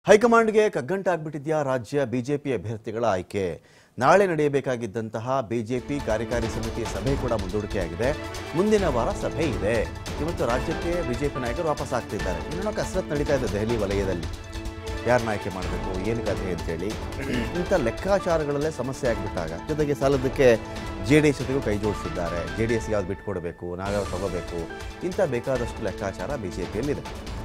ಹೈಕಮಾಂಡ್ಗೆ ಕಗ್ಗಂಟಾಗ್ಬಿಟ್ಟಿದ್ಯಾ ರಾಜ್ಯ ಬಿಜೆಪಿ ಅಭ್ಯರ್ಥಿಗಳ ಆಯ್ಕೆ ನಾಳೆ ನಡೆಯಬೇಕಾಗಿದ್ದಂತಹ ಬಿಜೆಪಿ ಕಾರ್ಯಕಾರಿ ಸಮಿತಿ ಸಭೆ ಕೂಡ ಮುಂದೂಡಿಕೆಯಾಗಿದೆ ಮುಂದಿನ ವಾರ ಸಭೆ ಇದೆ ಇವತ್ತು ರಾಜ್ಯಕ್ಕೆ ಬಿಜೆಪಿ ನಾಯಕರು ವಾಪಸ್ ಆಗ್ತಿದ್ದಾರೆ ಇನ್ನೂ ಕಸರತ್ತು ನಡೀತಾ ಇದೆ ದೆಹಲಿ ವಲಯದಲ್ಲಿ ಯಾರನ್ನ ಆಯ್ಕೆ ಮಾಡಬೇಕು ಏನು ಕಥೆ ಅಂತೇಳಿ ಇಂಥ ಲೆಕ್ಕಾಚಾರಗಳಲ್ಲೇ ಸಮಸ್ಯೆ ಆಗಿಬಿಟ್ಟಾಗ ಜೊತೆಗೆ ಸಾಲದಕ್ಕೆ ಜೆ ಡಿ ಎಸ್ ಜೊತೆಗೂ ಕೈ ಜೋಡಿಸಿದ್ದಾರೆ ಜೆ ಡಿ ಎಸ್ ಯಾವ್ದು ಬಿಟ್ಕೊಡ್ಬೇಕು ನಾವ್ಯಾವ್ದು ತಗೋಬೇಕು ಇಂಥ ಬೇಕಾದಷ್ಟು ಲೆಕ್ಕಾಚಾರ ಬಿ ಜೆ ಪಿಯಲ್ಲಿದೆ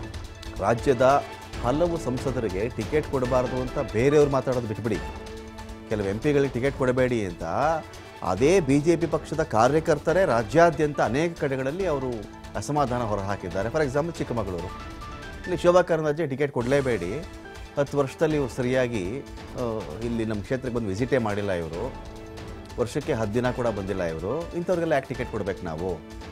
ರಾಜ್ಯದ ಹಲವು ಸಂಸದರಿಗೆ ಟಿಕೆಟ್ ಕೊಡಬಾರದು ಅಂತ ಬೇರೆಯವ್ರು ಮಾತಾಡೋದು ಬಿಟ್ಬಿಡಿ ಕೆಲವು ಎಂ ಪಿಗಳಿಗೆ ಟಿಕೆಟ್ ಕೊಡಬೇಡಿ ಅಂತ ಅದೇ ಬಿ ಜೆ ಪಿ ಪಕ್ಷದ ಕಾರ್ಯಕರ್ತರೇ ರಾಜ್ಯಾದ್ಯಂತ ಅನೇಕ ಕಡೆಗಳಲ್ಲಿ ಅವರು ಅಸಮಾಧಾನ ಹೊರಹಾಕಿದ್ದಾರೆ ಫಾರ್ ಎಕ್ಸಾಂಪಲ್ ಚಿಕ್ಕಮಗಳೂರು ಇಲ್ಲಿ ಶೋಭಾ ಕರಂದ್ಲಾಜೆ ಟಿಕೆಟ್ ಕೊಡಲೇಬೇಡಿ ಹತ್ತು ವರ್ಷದಲ್ಲಿ ಇವ್ರು ಸರಿಯಾಗಿ ಆ, ಇಲ್ಲಿ ನಮ್ಮ ಕ್ಷೇತ್ರಕ್ಕೆ ಬಂದು ವಿಸಿಟೇ ಮಾಡಿಲ್ಲ ಇವರು ವರ್ಷಕ್ಕೆ ಹತ್ತು ದಿನ ಕೂಡ ಬಂದಿಲ್ಲ ಇವರು ಇಂಥವ್ರಿಗೆಲ್ಲ ಯಾಕೆ ಟಿಕೆಟ್ ಕೊಡ್ಬೇಕು ನಾವು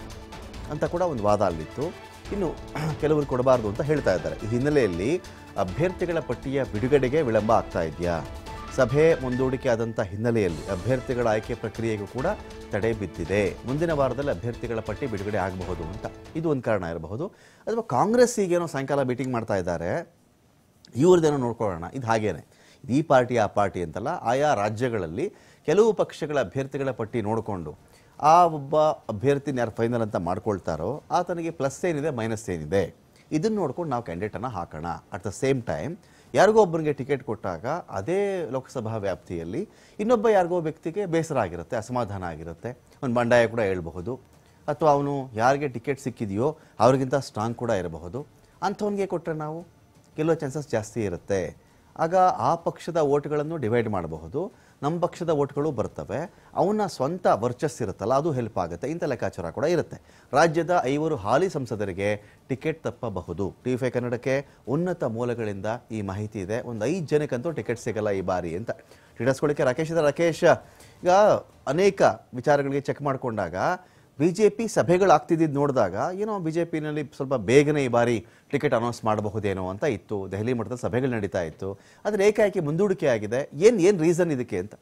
ಅಂತ ಕೂಡ ಒಂದು ವಾದ ಅಲ್ಲಿತ್ತು ಇನ್ನು ಕೆಲವರು ಕೊಡಬಾರ್ದು ಅಂತ ಹೇಳ್ತಾ ಇದ್ದಾರೆ ಈ ಹಿನ್ನೆಲೆಯಲ್ಲಿ ಅಭ್ಯರ್ಥಿಗಳ ಪಟ್ಟಿಯ ಬಿಡುಗಡೆಗೆ ವಿಳಂಬ ಆಗ್ತಾ ಇದೆಯಾ ಸಭೆ ಮುಂದೂಡಿಕೆ ಆದಂಥ ಹಿನ್ನೆಲೆಯಲ್ಲಿ ಅಭ್ಯರ್ಥಿಗಳ ಆಯ್ಕೆ ಪ್ರಕ್ರಿಯೆಗೂ ಕೂಡ ತಡೆ ಬಿದ್ದಿದೆ ಮುಂದಿನ ವಾರದಲ್ಲಿ ಅಭ್ಯರ್ಥಿಗಳ ಪಟ್ಟಿ ಬಿಡುಗಡೆ ಆಗಬಹುದು ಅಂತ ಇದು ಒಂದು ಕಾರಣ ಇರಬಹುದು ಅಥವಾ ಕಾಂಗ್ರೆಸ್ ಈಗೇನೋ ಸಾಯಂಕಾಲ ಮೀಟಿಂಗ್ ಮಾಡ್ತಾ ಇದ್ದಾರೆ ಇವ್ರದ್ದೇನೋ ನೋಡ್ಕೊಳ್ಳೋಣ ಇದು ಹಾಗೇನೆ ಈ ಪಾರ್ಟಿ ಆ ಪಾರ್ಟಿ ಅಂತಲ್ಲ ಆಯಾ ರಾಜ್ಯಗಳಲ್ಲಿ ಕೆಲವು ಪಕ್ಷಗಳ ಅಭ್ಯರ್ಥಿಗಳ ಪಟ್ಟಿ ನೋಡಿಕೊಂಡು ಆ ಒಬ್ಬ ಅಭ್ಯರ್ಥಿನ ಯಾರು ಫೈನಲ್ ಅಂತ ಮಾಡ್ಕೊಳ್ತಾರೋ ಆತನಿಗೆ ಪ್ಲಸ್ ಏನಿದೆ ಮೈನಸ್ ಏನಿದೆ ಇದನ್ನು ನೋಡ್ಕೊಂಡು ನಾವು ಕ್ಯಾಂಡಿಡೇಟನ್ನು ಹಾಕೋಣ ಅಟ್ ದ ಸೇಮ್ ಟೈಮ್ ಯಾರಿಗೋ ಒಬ್ಬರಿಗೆ ಟಿಕೆಟ್ ಕೊಟ್ಟಾಗ ಅದೇ ಲೋಕಸಭಾ ವ್ಯಾಪ್ತಿಯಲ್ಲಿ ಇನ್ನೊಬ್ಬ ಯಾರಿಗೋ ವ್ಯಕ್ತಿಗೆ ಬೇಸರ ಆಗಿರುತ್ತೆ ಅಸಮಾಧಾನ ಆಗಿರುತ್ತೆ ಒಂದು ಬಂಡಾಯ ಕೂಡ ಹೇಳ್ಬಹುದು ಅಥವಾ ಅವನು ಯಾರಿಗೆ ಟಿಕೆಟ್ ಸಿಕ್ಕಿದೆಯೋ ಅವ್ರಿಗಿಂತ ಸ್ಟ್ರಾಂಗ್ ಕೂಡ ಇರಬಹುದು ಅಂಥವನಿಗೆ ಕೊಟ್ಟರೆ ನಾವು ಗೆಲ್ಲೋ ಚಾನ್ಸಸ್ ಜಾಸ್ತಿ ಇರುತ್ತೆ ಆಗ ಆ ಪಕ್ಷದ ಓಟ್ಗಳನ್ನು ಡಿವೈಡ್ ಮಾಡಬಹುದು ನಮ್ಮ ಪಕ್ಷದ ಓಟ್ಗಳು ಬರ್ತವೆ ಅವನ ಸ್ವಂತ ವರ್ಚಸ್ ಇರುತ್ತಲ್ಲ ಅದು ಹೆಲ್ಪ್ ಆಗುತ್ತೆ ಇಂಥ ಲೆಕ್ಕಾಚಾರ ಕೂಡ ಇರುತ್ತೆ ರಾಜ್ಯದ ಐವರು ಹಾಲಿ ಸಂಸದರಿಗೆ ಟಿಕೆಟ್ ತಪ್ಪಬಹುದು ಟಿ ಫೈ ಕನ್ನಡಕ್ಕೆ ಉನ್ನತ ಮೂಲಗಳಿಂದ ಈ ಮಾಹಿತಿ ಇದೆ ಒಂದು ಐದು ಜನಕ್ಕಂತೂ ಟಿಕೆಟ್ ಸಿಗಲ್ಲ ಈ ಬಾರಿ ಅಂತ ಹಿಡಿಸ್ಕೊಳ್ಳಿಕ್ಕೆ ರಾಕೇಶ್ ಇದ್ದಾರೆ ರಾಕೇಶ್ ಈಗ ಅನೇಕ ವಿಚಾರಗಳಿಗೆ ಚೆಕ್ ಮಾಡಿಕೊಂಡಾಗ ಬಿ ಜೆ ಪಿ ಸಭೆಗಳಾಗ್ತಿದ್ದು ನೋಡಿದಾಗ ಏನೋ ಬಿ ಜೆ ಪಿನಲ್ಲಿ ಸ್ವಲ್ಪ ಬೇಗನೆ ಈ ಬಾರಿ ಟಿಕೆಟ್ ಅನೌನ್ಸ್ ಮಾಡಬಹುದೇನೋ ಅಂತ ಇತ್ತು ದೆಹಲಿ ಮಟ್ಟದ ಸಭೆಗಳು ನಡೀತಾ ಇತ್ತು ಆದರೆ ಏಕಾಏಕಿ ಮುಂದೂಡಿಕೆ ಆಗಿದೆ ಏನು ಏನು ರೀಸನ್ ಇದಕ್ಕೆ ಅಂತ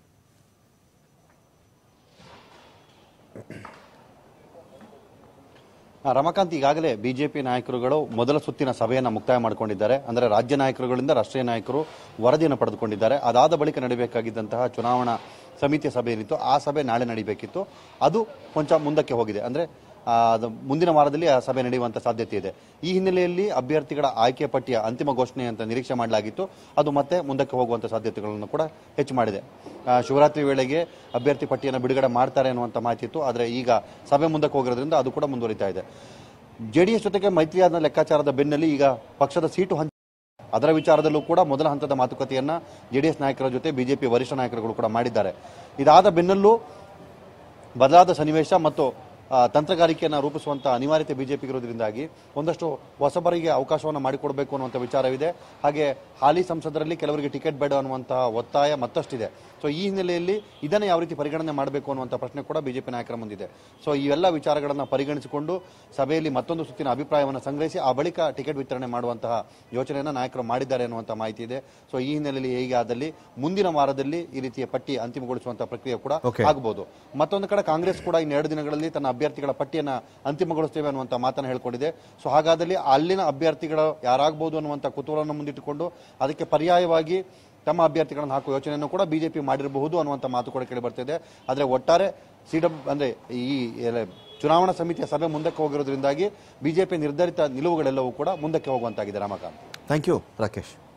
ಆ, ರಮಾಕಾಂತ್ ಈಗಾಗಲೇ ಬಿಜೆಪಿ ನಾಯಕರುಗಳು ಮೊದಲ ಸುತ್ತಿನ ಸಭೆಯನ್ನು ಮುಕ್ತಾಯ ಮಾಡಿಕೊಂಡಿದ್ದಾರೆ ಅಂದರೆ ರಾಜ್ಯ ನಾಯಕರುಗಳಿಂದ ರಾಷ್ಟ್ರೀಯ ನಾಯಕರು ವರದಿಯನ್ನು ಪಡೆದುಕೊಂಡಿದ್ದಾರೆ ಅದಾದ ಬಳಿಕ ನಡೀಬೇಕಾಗಿದ್ದಂತಹ ಚುನಾವಣಾ ಸಮಿತಿಯ ಸಭೆ ಏನಿತ್ತು ಆ ಸಭೆ ನಾಳೆ ನಡೀಬೇಕಿತ್ತು ಅದು ಕೊಂಚ ಮುಂದಕ್ಕೆ ಹೋಗಿದೆ ಅಂದರೆ ಆ, ಅದು ಮುಂದಿನ ವಾರದಲ್ಲಿ ಆ ಸಭೆ ನಡೆಯುವಂತ ಸಾಧ್ಯತೆ ಇದೆ ಈ ಹಿನ್ನೆಲೆಯಲ್ಲಿ ಅಭ್ಯರ್ಥಿಗಳ ಆಯ್ಕೆ ಪಟ್ಟಿಯ ಅಂತಿಮ ಘೋಷಣೆ ಅಂತ ನಿರೀಕ್ಷೆ ಮಾಡಲಾಗಿತ್ತು ಅದು ಮತ್ತೆ ಮುಂದಕ್ಕೆ ಹೋಗುವಂತ ಸಾಧ್ಯತೆಗಳನ್ನು ಕೂಡ ಹೆಚ್ಚು ಮಾಡಿದೆ ಆ, ಶಿವರಾತ್ರಿ ವೇಳೆಗೆ ಅಭ್ಯರ್ಥಿ ಪಟ್ಟಿಯನ್ನು ಬಿಡುಗಡೆ ಮಾಡ್ತಾರೆ ಅನ್ನುವಂಥ ಮಾಹಿತಿ ಇತ್ತು ಆದರೆ ಈಗ ಸಭೆ ಮುಂದಕ್ಕೆ ಹೋಗಿರೋದ್ರಿಂದ ಅದು ಕೂಡ ಮುಂದುವರಿತಾ ಇದೆ ಜೆಡಿಎಸ್ ಜೊತೆಗೆ ಮೈತ್ರಿಯಾದ ಲೆಕ್ಕಾಚಾರದ ಬೆನ್ನಲ್ಲಿ ಈಗ ಪಕ್ಷದ ಸೀಟು ಹಂಚ ಅದರ ವಿಚಾರದಲ್ಲೂ ಕೂಡ ಮೊದಲ ಹಂತದ ಮಾತುಕತೆಯನ್ನ ಜೆಡಿಎಸ್ ನಾಯಕರ ಜೊತೆ ಬಿಜೆಪಿ ವರಿಷ್ಠ ನಾಯಕರುಗಳು ಕೂಡ ಮಾಡಿದ್ದಾರೆ ಇದಾದ ಬೆನ್ನಲ್ಲೂ ಬದಲಾದ ಸನ್ನಿವೇಶ ಮತ್ತು ಆ, ತಂತ್ರಗಾರಿಕೆಯನ್ನು ರೂಪಿಸುವಂತ ಅನಿವಾರ್ಯತೆ ಬಿಜೆಪಿಗೆ ಇರೋದ್ರಿಂದಾಗಿ ಒಂದಷ್ಟು ಹೊಸಬರಿಗೆ ಅವಕಾಶವನ್ನು ಮಾಡಿಕೊಡಬೇಕು ಅನ್ನುವಂಥ ವಿಚಾರವಿದೆ ಹಾಗೆ ಹಾಲಿ ಸಂಸದರಲ್ಲಿ ಕೆಲವರಿಗೆ ಟಿಕೆಟ್ ಬೇಡ ಅನ್ನುವಂತಹ ಒತ್ತಾಯ ಮತ್ತಷ್ಟಿದೆ ಸೊ ಈ ಹಿನ್ನೆಲೆಯಲ್ಲಿ ಇದನ್ನು ಯಾವ ರೀತಿ ಪರಿಗಣನೆ ಮಾಡಬೇಕು ಅನ್ನುವಂಥ ಪ್ರಶ್ನೆ ಕೂಡ ಬಿಜೆಪಿ ನಾಯಕರ ಮುಂದಿದೆ ಸೊ ಈ ಎಲ್ಲ ವಿಚಾರಗಳನ್ನು ಪರಿಗಣಿಸಿಕೊಂಡು ಸಭೆಯಲ್ಲಿ ಮತ್ತೊಂದು ಸುತ್ತಿನ ಅಭಿಪ್ರಾಯವನ್ನು ಸಂಗ್ರಹಿಸಿ ಆ ಬಳಿಕ ಟಿಕೆಟ್ ವಿತರಣೆ ಮಾಡುವಂತಹ ಯೋಚನೆಯನ್ನು ನಾಯಕರು ಮಾಡಿದ್ದಾರೆ ಅನ್ನುವಂಥ ಮಾಹಿತಿ ಇದೆ ಸೊ ಈ ಹಿನ್ನೆಲೆಯಲ್ಲಿ ಹೇಗೆ ಆದಲ್ಲಿ ಮುಂದಿನ ವಾರದಲ್ಲಿ ಈ ರೀತಿಯ ಪಟ್ಟಿ ಅಂತಿಮಗೊಳಿಸುವಂತಹ ಪ್ರಕ್ರಿಯೆ ಕೂಡ Okay. ಆಗಬಹುದು ಮತ್ತೊಂದು ಕಡೆ ಕಾಂಗ್ರೆಸ್ ಕೂಡ ಇನ್ನು ಎರಡು ದಿನಗಳಲ್ಲಿ ತನ್ನ ಅಭ್ಯರ್ಥಿಗಳ ಪಟ್ಟಿಯನ್ನ ಅಂತಿಮಗೊಳಿಸ್ತೇವೆ ಅನ್ನುವಂಥ ಮಾತನ್ನ ಹೇಳ್ಕೊಂಡಿದೆ ಸೊ ಹಾಗಾದಲ್ಲಿ ಅಲ್ಲಿನ ಅಭ್ಯರ್ಥಿಗಳು ಯಾರಾಗಬಹುದು ಅನ್ನುವಂಥ ಕುತೂಹಲವನ್ನು ಮುಂದಿಟ್ಟುಕೊಂಡು ಅದಕ್ಕೆ ಪರ್ಯಾಯವಾಗಿ ತಮ್ಮ ಅಭ್ಯರ್ಥಿಗಳನ್ನು ಹಾಕುವ ಯೋಚನೆಯನ್ನು ಕೂಡ ಬಿಜೆಪಿ ಮಾಡಿರಬಹುದು ಅನ್ನುವಂಥ ಮಾತು ಕೂಡ ಕೇಳಿ ಬರ್ತಿದೆ ಆದರೆ ಒಟ್ಟಾರೆ ಸಿಡಬ್ ಅಂದ್ರೆ ಈ ಎಲ್ಲ ಚುನಾವಣಾ ಸಮಿತಿಯ ಸಭೆ ಮುಂದಕ್ಕೆ ಹೋಗಿರೋದ್ರಿಂದಾಗಿ ಬಿಜೆಪಿ ನಿರ್ಧರಿತ ನಿಲುವುಗಳೆಲ್ಲವೂ ಕೂಡ ಮುಂದಕ್ಕೆ ಹೋಗುವಂತಾಗಿದೆ ರಾಮಕಾಂತ್ ಥ್ಯಾಂಕ್ ಯು ರಾಕೇಶ್